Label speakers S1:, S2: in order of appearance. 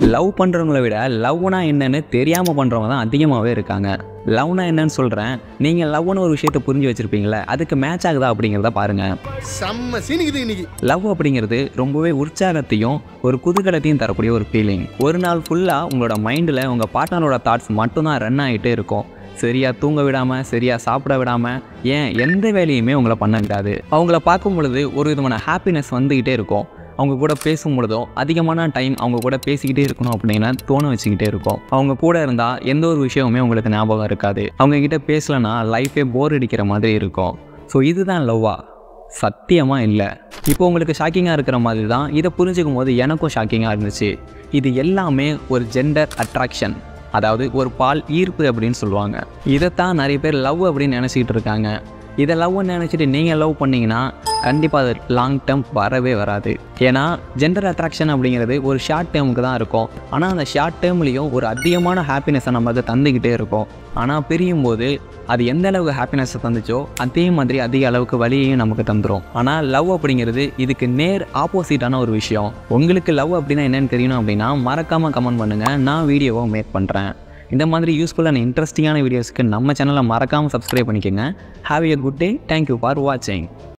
S1: love பண்ணுறவங்கள விட லவ்னா என்னன்னு தெரியாமல் பண்ணுறவங்க தான் அதிகமாகவே இருக்காங்க லவ்னா என்னன்னு சொல்கிறேன் நீங்கள் லவ்னு ஒரு விஷயத்தை புரிஞ்சு வச்சுருப்பீங்களே அதுக்கு மேட்ச் ஆகுதா அப்படிங்கிறத பாருங்கள்
S2: செம்ம சீனிக்குது இன்னைக்கு
S1: லவ் அப்படிங்கிறது ரொம்பவே உற்சாகத்தையும் ஒரு குதூகலத்தையும் தரக்கூடிய ஒரு ஃபீலிங் ஒரு நாள் ஃபுல்லாக உங்களோட மைண்டில் உங்கள் பார்ட்னரோட தாட்ஸ் மட்டும்தான் ரன் ஆகிட்டே இருக்கும் சரியாக தூங்க விடாமல் சரியாக சாப்பிட விடாமல் ஏன் எந்த வேலையுமே உங்களை பண்ண விடாது அவங்கள பார்க்கும் பொழுது ஒரு விதமான ஹாப்பினஸ் வந்துக்கிட்டே இருக்கும் அவங்க கூட பேசும் பொழுதும் அதிகமான டைம் அவங்க கூட பேசிக்கிட்டே இருக்கணும் அப்படின்னு தோண வச்சுக்கிட்டே இருக்கும் அவங்க கூட இருந்தால் எந்த ஒரு விஷயமுமே உங்களுக்கு ஞாபகம் இருக்காது அவங்க கிட்ட பேசலைன்னா லைஃபே போர் அடிக்கிற மாதிரி இருக்கும் ஸோ இதுதான் லவ்வா சத்தியமாக இல்லை இப்போ உங்களுக்கு ஷாக்கிங்காக இருக்கிற மாதிரி தான் இதை புரிஞ்சுக்கும் போது எனக்கும் ஷாக்கிங்காக இருந்துச்சு இது எல்லாமே ஒரு ஜெண்டர் அட்ராக்ஷன் அதாவது ஒரு பால் ஈர்ப்பு அப்படின்னு சொல்லுவாங்க இதைத்தான் நிறைய பேர் லவ் அப்படின்னு நினச்சிக்கிட்டு இருக்காங்க இதை லவ்னு நினச்சிட்டு நீங்கள் லவ் பண்ணீங்கன்னா கண்டிப்பாக அது லாங் டேர்ம் வரவே வராது ஏன்னா ஜெண்டர் அட்ராக்ஷன் அப்படிங்கிறது ஒரு ஷார்ட் டேர்முக்கு தான் இருக்கும் ஆனால் அந்த ஷார்ட் டேர்ம்லேயும் ஒரு அதிகமான ஹாப்பினஸை நம்ம அதை தந்துக்கிட்டே இருக்கும் ஆனால் பிரியும் போது அது எந்த அளவுக்கு ஹாப்பினஸை தந்துச்சோ அதே மாதிரி அதிக அளவுக்கு வலியையும் நமக்கு தந்துடும் ஆனால் லவ் அப்படிங்கிறது இதுக்கு நேர் ஆப்போசிட்டான ஒரு விஷயம் உங்களுக்கு லவ் அப்படின்னா என்னன்னு தெரியணும் அப்படின்னா மறக்காமல் கமெண்ட் பண்ணுங்கள் நான் வீடியோவை மேக் பண்ணுறேன் இந்த மாதிரி யூஸ்ஃபுல்லான இன்ட்ரெஸ்டிங்கான வீடியோஸ்க்கு நம்ம சேனலை மறக்காமல் சப்ஸ்கிரைப் பண்ணிக்கோங்க have a good day thank you for வாட்சிங்